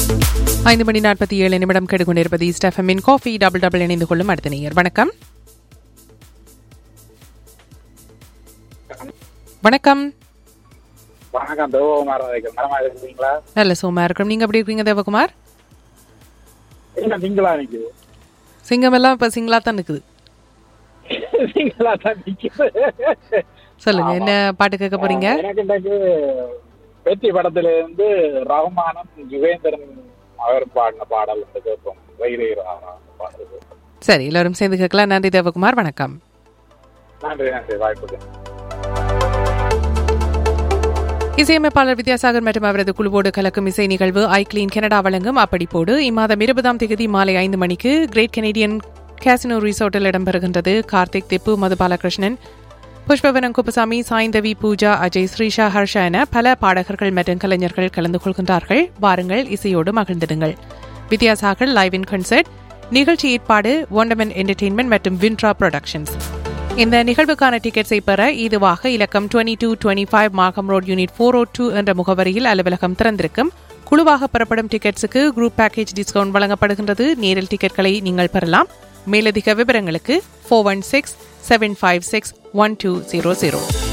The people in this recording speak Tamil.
ஐந்து மணி நாற்பத்தி ஏழு நிமிடம் கெடுகொண்டிருப்பது ஸ்டெஃபமின் காஃபி டபுள் டபுள் இணைந்து கொள்ளும் அடுத்த நேயர் வணக்கம் வணக்கம் வணக்கம் தேவகுமார் வைக்கிறேன் நலமா இருக்கீங்களா நல்ல சோமா இருக்கிறோம் நீங்க எப்படி இருக்கீங்க தேவகுமார் என்ன திங்களா நிக்குது சிங்கம் எல்லாம் இப்ப சிங்களா தான் இருக்குது திங்களா தான் நிக்குது சொல்லுங்க என்ன பாட்டு கேட்க போறீங்க எனக்கு இன்றைக்கு வெற்றி படத்துல இருந்து ரகுமானும் யுவேந்திரன் அவர் பாடின பாடல் வந்து கேட்போம் வைரே பாடல் கேட்போம் சரி எல்லாரும் சேர்ந்து கேட்கலாம் நன்றி தேவகுமார் வணக்கம் நன்றி நன்றி வாய்ப்புக்கு இசையமைப்பாளர் வித்யாசாகர் மற்றும் அவரது குழுவோடு கலக்கும் இசை நிகழ்வு ஐ கிளீன் கனடா வழங்கும் அப்படிப்போடு இம்மாதம் இருபதாம் தேதி மாலை ஐந்து மணிக்கு கிரேட் கெனடியன் கேசினோ ரிசோர்ட்டில் இடம்பெறுகின்றது கார்த்திக் திப்பு மது பாலகிருஷ்ணன் புஷ்பவனம் குப்புசாமி சாய்ந்தவி பூஜா அஜய் ஸ்ரீஷா ஹர்ஷா என பல பாடகர்கள் மற்றும் கலைஞர்கள் கலந்து கொள்கின்றார்கள் வாருங்கள் இசையோடு மகிழ்ந்திடுங்கள் வித்யாசாகர் லைவ் இன் கன்சர்ட் நிகழ்ச்சி ஏற்பாடு ஒண்டமன் என்டர்டெயின்மெண்ட் மற்றும் வின்ட்ரா ப்ரொடக்ஷன்ஸ் இந்த நிகழ்வுக்கான டிக்கெட்ஸை பெற இதுவாக இலக்கம் twenty two twenty five Markham road unit four O two என்ற முகவரியில் அலுவலகம் திறந்திருக்கும் குழுவாக பெறப்படும் டிக்கெட்ஸுக்கு குரூப் பேக்கேஜ் டிஸ்கவுண்ட் வழங்கப்படுகின்றது நேரில் டிக்கெட்களை நீங்கள் பெறலாம் மேலதிக விவரங்களுக்கு four one six seven five six one two zero zero